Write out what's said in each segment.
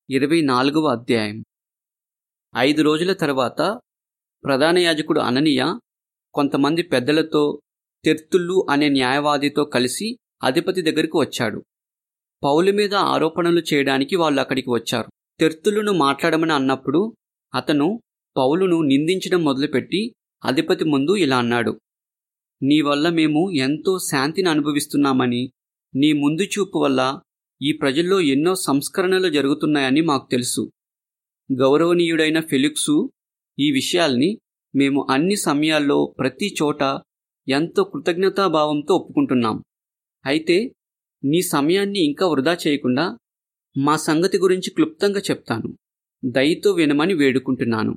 ఇరవై నాలుగవ అధ్యాయం ఐదు రోజుల తర్వాత ప్రధాన యాజకుడు అననీయ కొంతమంది పెద్దలతో తెర్తుళ్ళు అనే న్యాయవాదితో కలిసి అధిపతి దగ్గరికి వచ్చాడు పౌలు మీద ఆరోపణలు చేయడానికి వాళ్ళు అక్కడికి వచ్చారు తెర్తులను మాట్లాడమని అన్నప్పుడు అతను పౌలును నిందించడం మొదలుపెట్టి అధిపతి ముందు ఇలా అన్నాడు నీ వల్ల మేము ఎంతో శాంతిని అనుభవిస్తున్నామని నీ ముందు చూపు వల్ల ఈ ప్రజల్లో ఎన్నో సంస్కరణలు జరుగుతున్నాయని మాకు తెలుసు గౌరవనీయుడైన ఫెలిక్సు ఈ విషయాల్ని మేము అన్ని సమయాల్లో ప్రతి చోట ఎంతో కృతజ్ఞతాభావంతో ఒప్పుకుంటున్నాం అయితే నీ సమయాన్ని ఇంకా వృధా చేయకుండా మా సంగతి గురించి క్లుప్తంగా చెప్తాను దయతో వినమని వేడుకుంటున్నాను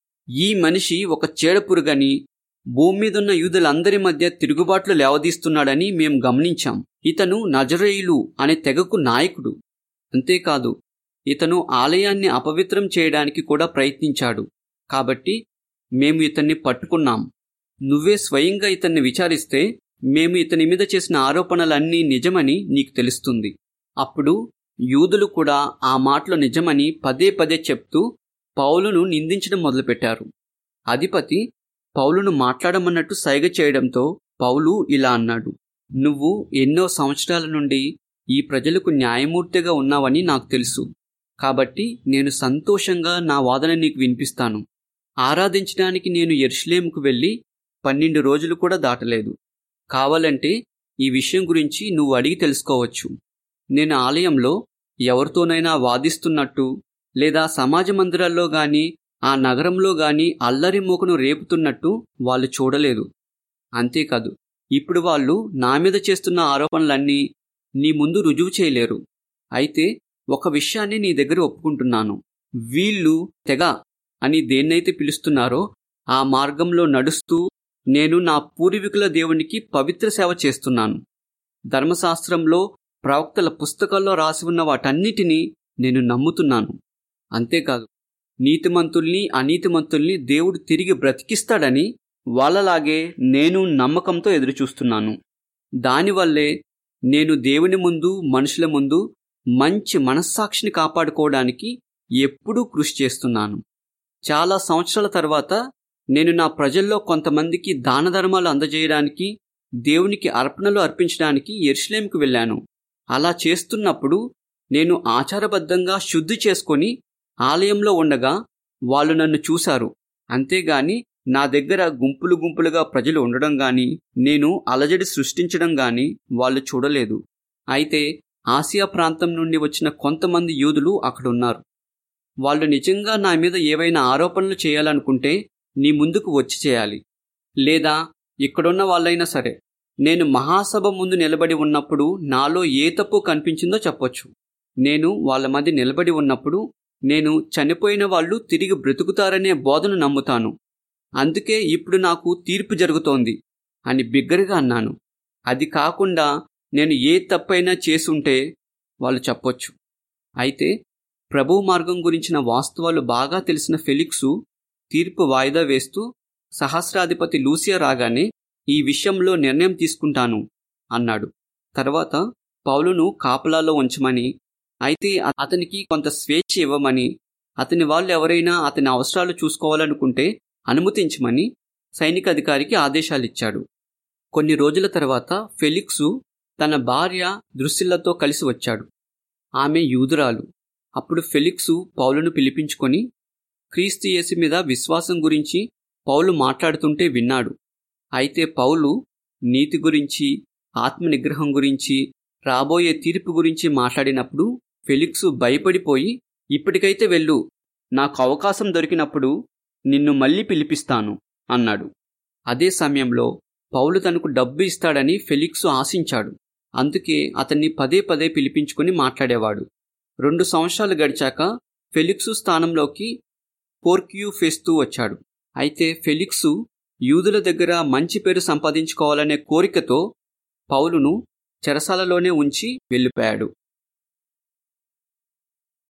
ఈ మనిషి ఒక చీడపురుగని భూమి మీదున్న యూదులందరి మధ్య తిరుగుబాట్లు లేవదీస్తున్నాడని మేం గమనించాం ఇతను నజరేయులు అనే తెగకు నాయకుడు అంతేకాదు ఇతను ఆలయాన్ని అపవిత్రం చేయడానికి కూడా ప్రయత్నించాడు కాబట్టి మేము ఇతన్ని పట్టుకున్నాం నువ్వే స్వయంగా ఇతన్ని విచారిస్తే మేము ఇతని మీద చేసిన ఆరోపణలన్నీ నిజమని నీకు తెలుస్తుంది అప్పుడు యూదులు కూడా ఆ మాటలు నిజమని పదే పదే చెప్తూ పౌలును నిందించడం మొదలుపెట్టారు అధిపతి పౌలును మాట్లాడమన్నట్టు సైగ చేయడంతో పౌలు ఇలా అన్నాడు నువ్వు ఎన్నో సంవత్సరాల నుండి ఈ ప్రజలకు న్యాయమూర్తిగా ఉన్నావని నాకు తెలుసు కాబట్టి నేను సంతోషంగా నా వాదన నీకు వినిపిస్తాను ఆరాధించడానికి నేను ఎర్షలేముకు వెళ్ళి పన్నెండు రోజులు కూడా దాటలేదు కావాలంటే ఈ విషయం గురించి నువ్వు అడిగి తెలుసుకోవచ్చు నేను ఆలయంలో ఎవరితోనైనా వాదిస్తున్నట్టు లేదా సమాజ మందిరాల్లో గాని ఆ నగరంలో గాని అల్లరి మూకను రేపుతున్నట్టు వాళ్ళు చూడలేదు అంతేకాదు ఇప్పుడు వాళ్ళు నా మీద చేస్తున్న ఆరోపణలన్నీ నీ ముందు రుజువు చేయలేరు అయితే ఒక విషయాన్ని నీ దగ్గర ఒప్పుకుంటున్నాను వీళ్ళు తెగ అని దేన్నైతే పిలుస్తున్నారో ఆ మార్గంలో నడుస్తూ నేను నా పూర్వీకుల దేవునికి పవిత్ర సేవ చేస్తున్నాను ధర్మశాస్త్రంలో ప్రవక్తల పుస్తకాల్లో రాసి ఉన్న వాటన్నిటినీ నేను నమ్ముతున్నాను అంతేకాదు నీతిమంతుల్ని అనీతిమంతుల్ని దేవుడు తిరిగి బ్రతికిస్తాడని వాళ్ళలాగే నేను నమ్మకంతో ఎదురుచూస్తున్నాను దానివల్లే నేను దేవుని ముందు మనుషుల ముందు మంచి మనస్సాక్షిని కాపాడుకోవడానికి ఎప్పుడూ కృషి చేస్తున్నాను చాలా సంవత్సరాల తర్వాత నేను నా ప్రజల్లో కొంతమందికి దాన ధర్మాలు అందజేయడానికి దేవునికి అర్పణలు అర్పించడానికి ఎర్షలేంకి వెళ్ళాను అలా చేస్తున్నప్పుడు నేను ఆచారబద్ధంగా శుద్ధి చేసుకొని ఆలయంలో ఉండగా వాళ్ళు నన్ను చూశారు అంతేగాని నా దగ్గర గుంపులు గుంపులుగా ప్రజలు ఉండడం గాని నేను అలజడి సృష్టించడం గాని వాళ్ళు చూడలేదు అయితే ఆసియా ప్రాంతం నుండి వచ్చిన కొంతమంది యూదులు అక్కడున్నారు వాళ్ళు నిజంగా నా మీద ఏవైనా ఆరోపణలు చేయాలనుకుంటే నీ ముందుకు వచ్చి చేయాలి లేదా ఇక్కడున్న వాళ్ళైనా సరే నేను మహాసభ ముందు నిలబడి ఉన్నప్పుడు నాలో ఏ తప్పు కనిపించిందో చెప్పొచ్చు నేను వాళ్ళ మధ్య నిలబడి ఉన్నప్పుడు నేను చనిపోయిన వాళ్ళు తిరిగి బ్రతుకుతారనే బోధను నమ్ముతాను అందుకే ఇప్పుడు నాకు తీర్పు జరుగుతోంది అని బిగ్గరగా అన్నాను అది కాకుండా నేను ఏ తప్పైనా చేసుంటే వాళ్ళు చెప్పొచ్చు అయితే ప్రభు మార్గం గురించిన వాస్తవాలు బాగా తెలిసిన ఫెలిక్సు తీర్పు వాయిదా వేస్తూ సహస్రాధిపతి లూసియా రాగానే ఈ విషయంలో నిర్ణయం తీసుకుంటాను అన్నాడు తర్వాత పౌలును కాపలాలో ఉంచమని అయితే అతనికి కొంత స్వేచ్ఛ ఇవ్వమని అతని వాళ్ళు ఎవరైనా అతని అవసరాలు చూసుకోవాలనుకుంటే అనుమతించమని సైనిక అధికారికి ఆదేశాలిచ్చాడు కొన్ని రోజుల తర్వాత ఫెలిక్సు తన భార్య దృశ్యులతో కలిసి వచ్చాడు ఆమె యూదురాలు అప్పుడు ఫెలిక్సు పౌలును పిలిపించుకొని క్రీస్తు యేసు మీద విశ్వాసం గురించి పౌలు మాట్లాడుతుంటే విన్నాడు అయితే పౌలు నీతి గురించి ఆత్మ నిగ్రహం గురించి రాబోయే తీర్పు గురించి మాట్లాడినప్పుడు ఫెలిక్సు భయపడిపోయి ఇప్పటికైతే వెళ్ళు నాకు అవకాశం దొరికినప్పుడు నిన్ను మళ్ళీ పిలిపిస్తాను అన్నాడు అదే సమయంలో పౌలు తనకు డబ్బు ఇస్తాడని ఫెలిక్సు ఆశించాడు అందుకే అతన్ని పదే పదే పిలిపించుకుని మాట్లాడేవాడు రెండు సంవత్సరాలు గడిచాక ఫెలిక్సు స్థానంలోకి పోర్క్యూ ఫెస్తూ వచ్చాడు అయితే ఫెలిక్సు యూదుల దగ్గర మంచి పేరు సంపాదించుకోవాలనే కోరికతో పౌలును చెరసాలలోనే ఉంచి వెళ్ళిపోయాడు